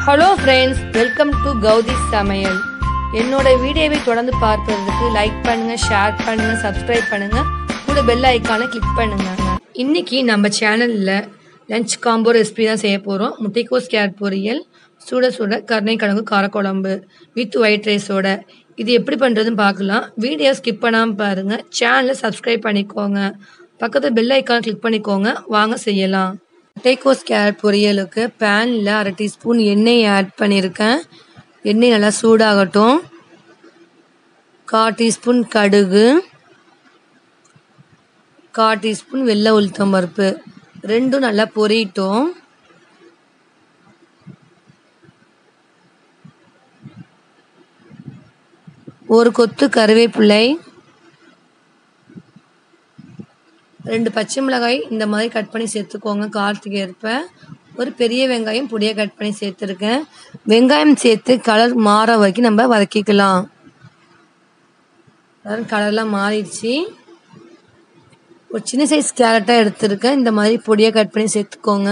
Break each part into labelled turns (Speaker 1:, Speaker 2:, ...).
Speaker 1: hello friends welcome to Gowthi சமையல் என்னோட வீடியோவை தொடர்ந்து பார்ப்பதற்கு லைக் பண்ணுங்க ஷேர் பண்ணுங்க சப்ஸ்கிரைப் பண்ணுங்க கூட பெல் ஐக்கானை கிளிக் பண்ணுங்க இன்னைக்கு நம்ம சேனல்ல லஞ்ச் காம்போ ரெசிபி தான் செய்ய போகிறோம் முட்டைக்கோஸ் கேரட் பொரியல் சுட சுட கருணைக்கிழங்கு காரக்குழம்பு வித் ஒயிட் ரைஸோட இது எப்படி பண்ணுறதுன்னு பார்க்கலாம் வீடியோ ஸ்கிப் பண்ணாமல் பாருங்கள் சேனலை சப்ஸ்கிரைப் பண்ணிக்கோங்க பக்கத்தில் பெல் ஐக்கான் கிளிக் பண்ணிக்கோங்க வாங்க செய்யலாம் முட்டைக்கோஸ் கேரட் பொரியலுக்கு பேனில் அரை டீஸ்பூன் எண்ணெய் ஆட் பண்ணியிருக்கேன் எண்ணெய் நல்லா சூடாகட்டும் கால் டீஸ்பூன் கடுகு கால் டீஸ்பூன் வெள்ளை உளுத்தம் பருப்பு ரெண்டும் நல்லா பொரியட்டும் ஒரு கொத்து கருவேப்பிள்ளை ரெண்டு பச்சை மிளகாய் இந்த மாதிரி கட் பண்ணி சேர்த்துக்கோங்க காரத்துக்கு ஏற்ப ஒரு பெரிய வெங்காயம் பொடியாக கட் பண்ணி சேர்த்துருக்கேன் வெங்காயம் சேர்த்து கலர் மாற வரைக்கும் நம்ம வதக்கிக்கலாம் கலர்லாம் மாறிடுச்சு ஒரு சின்ன சைஸ் கேரட்டாக எடுத்துருக்கேன் இந்த மாதிரி பொடியாக கட் பண்ணி சேர்த்துக்கோங்க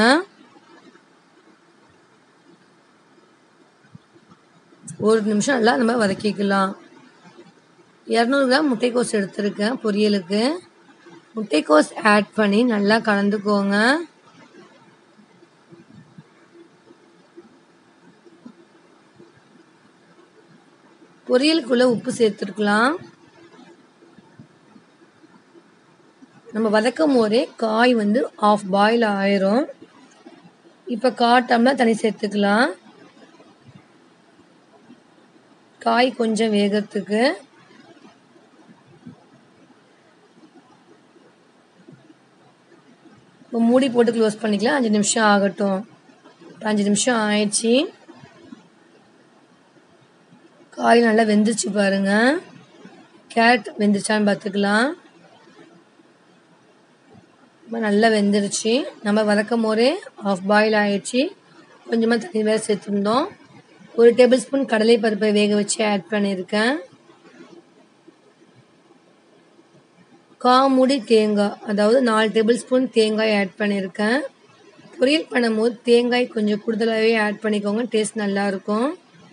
Speaker 1: ஒரு நிமிஷம் நல்லா நம்ம வதக்கிக்கலாம் இரநூறு கிராம் முட்டைக்கோஸ் எடுத்திருக்கேன் பொரியலுக்கு முட்டைக்கோஸ் ஆட் பண்ணி நல்லா கலந்துக்கோங்க பொரியலுக்குள்ள உப்பு சேர்த்துருக்கலாம் நம்ம வதக்கும் போதே காய் வந்து ஆஃப் பாயில் ஆயிரும் இப்போ காட்டம்லாம் தனி சேர்த்துக்கலாம் காய் கொஞ்சம் வேகிறதுக்கு இப்போ மூடி போட்டு க்ளோஸ் பண்ணிக்கலாம் அஞ்சு நிமிஷம் ஆகட்டும் இப்போ அஞ்சு நிமிஷம் ஆயிடுச்சு காய் நல்லா வெந்துருச்சு பாருங்க கேரட் வெந்துருச்சான்னு பார்த்துக்கலாம் நல்லா வெந்துருச்சு நம்ம வதக்கும் போதே ஆஃப் பாயில் ஆயிடுச்சு கொஞ்சமாக தண்ணி வேறு சேர்த்துருந்தோம் ஒரு டேபிள் ஸ்பூன் கடலை பருப்பை வேக வச்சு ஆட் பண்ணியிருக்கேன் காமுடி தேங்காய் அதாவது நாலு டேபிள் ஸ்பூன் தேங்காய் ஆட் பண்ணியிருக்கேன் பொரியல் பண்ணும்போது தேங்காய் கொஞ்சம் கூடுதலாகவே ஆட் பண்ணிக்கோங்க டேஸ்ட் நல்லாயிருக்கும்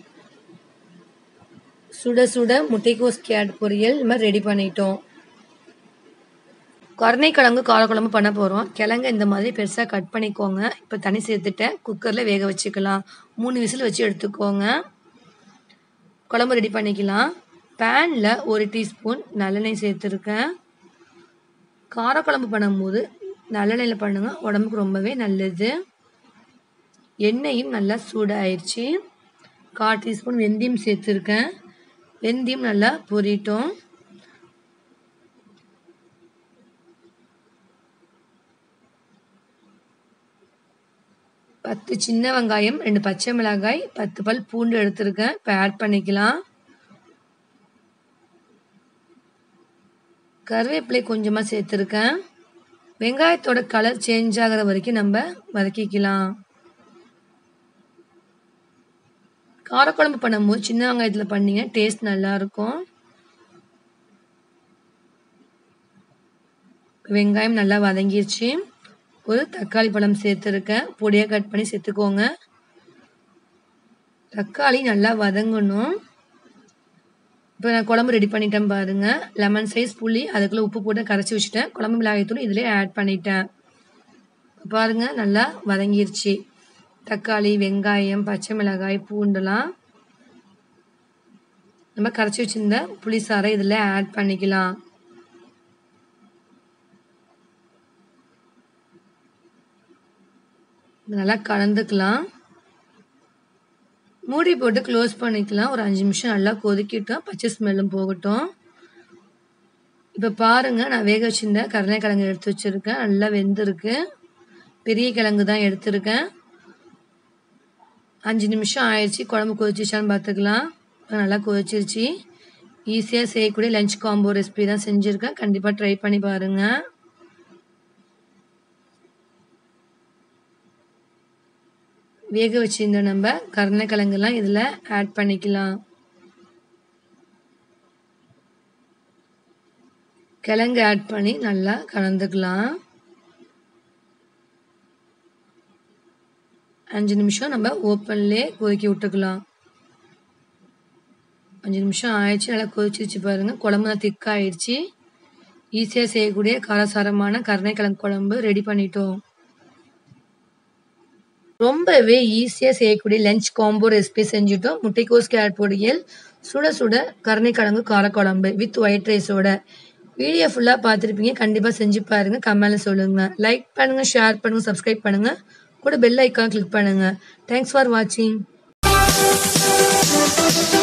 Speaker 1: சுட சுட முட்டைக்கோஸ் கேட் பொரியல் இந்த மாதிரி ரெடி பண்ணிட்டோம் கருணைக்கிழங்கு காரக்குழம்பு பண்ண போகிறோம் கிழங்கு இந்த மாதிரி பெருசாக கட் பண்ணிக்கோங்க இப்போ தண்ணி சேர்த்துட்டேன் குக்கரில் வேக வச்சுக்கலாம் மூணு விசில் வச்சு எடுத்துக்கோங்க குழம்பு ரெடி பண்ணிக்கலாம் பேனில் ஒரு டீஸ்பூன் நல்லெண்ணெய் சேர்த்துருக்கேன் காரக்குழம்பு பண்ணும்போது நல்லெண்ணெயில் பண்ணுங்கள் உடம்புக்கு ரொம்பவே நல்லது எண்ணெயும் நல்லா சூடாயிருச்சு கால் டீஸ்பூன் வெந்தயம் சேர்த்துருக்கேன் வெந்தயம் நல்லா பொரிட்டோம் பத்து சின்ன வெங்காயம் ரெண்டு பச்சை மிளகாய் பத்து பல் பூண்டு எடுத்திருக்கேன் இப்போ ஆட் பண்ணிக்கலாம் கருவேப்பிலை கொஞ்சமாக சேர்த்துருக்கேன் வெங்காயத்தோட கலர் சேஞ்ச் ஆகிற வரைக்கும் நம்ம வதக்கிக்கலாம் காரக்குழம்பு பண்ணும்போது சின்ன வெங்காயத்தில் பண்ணிங்க டேஸ்ட் நல்லாயிருக்கும் வெங்காயம் நல்லா வதங்கிருச்சு ஒரு தக்காளி பழம் சேர்த்துருக்கேன் பொடியாக கட் பண்ணி சேர்த்துக்கோங்க தக்காளி நல்லா வதங்கணும் இப்போ நான் குழம்பு ரெடி பண்ணிட்டேன் பாருங்கள் லெமன் சைஸ் புளி அதுக்குள்ளே உப்பு போட்டு கரைச்சி வச்சுட்டேன் குழம்பு மிளகாய்த்தூள் இதிலே ஆட் பண்ணிட்டேன் பாருங்கள் நல்லா வதங்கிருச்சு தக்காளி வெங்காயம் பச்சை மிளகாய் பூண்டுலாம் நம்ம கரைச்சி வச்சுருந்த புளி சாறை இதில் ஆட் பண்ணிக்கலாம் நல்லா கலந்துக்கலாம் மூடி போட்டு க்ளோஸ் பண்ணிக்கலாம் ஒரு அஞ்சு நிமிஷம் நல்லா கொதிக்கிட்டோம் பச்சை ஸ்மெல்லும் போகட்டும் இப்போ பாருங்கள் நான் வேக வச்சுருந்த கருணைக்கிழங்கு எடுத்து வச்சுருக்கேன் நல்லா வெந்திருக்கு பெரிய கிழங்கு தான் எடுத்திருக்கேன் அஞ்சு நிமிஷம் ஆயிடுச்சு குழம்பு கொதிச்சிச்சான்னு பார்த்துக்கலாம் நல்லா கொதிச்சிருச்சு ஈஸியாக செய்யக்கூடிய லஞ்ச் காம்போ ரெசிபி தான் செஞ்சுருக்கேன் கண்டிப்பாக ட்ரை பண்ணி பாருங்கள் வேக வச்சிருந்த நம்ம கருணைக்கிழங்குலாம் இதில் ஆட் பண்ணிக்கலாம் கிழங்கு ஆட் பண்ணி நல்லா கலந்துக்கலாம் அஞ்சு நிமிஷம் நம்ம ஓப்பன்லேயே கொதிக்க விட்டுக்கலாம் அஞ்சு நிமிஷம் ஆயிடுச்சு நல்லா கொதிச்சிருச்சு பாருங்க குழம்பு நல்லா திக்காயிடுச்சு ஈஸியாக செய்யக்கூடிய காரசாரமான கருணைக்கிழங்கு குழம்பு ரெடி பண்ணிட்டோம் ரொம்பவே ஈஸியாக செய்யக்கூடிய லஞ்ச் காம்போ ரெசிபி செஞ்சுட்டோம் முட்டைக்கோஸ் கேரட் பொரியல் சுட சுட கருணைக்கிழங்கு காரக்குழம்பு வித் ஒயிட் ரைஸோட வீடியோ ஃபுல்லாக பார்த்துருப்பீங்க கண்டிப்பாக செஞ்சு பாருங்கள் கமெண்ட்ல சொல்லுங்கள் லைக் பண்ணுங்கள் ஷேர் பண்ணுங்கள் சப்ஸ்கிரைப் பண்ணுங்கள் கூட பெல் ஐக்கான் கிளிக் பண்ணுங்கள் தேங்க்ஸ் ஃபார் வாட்சிங்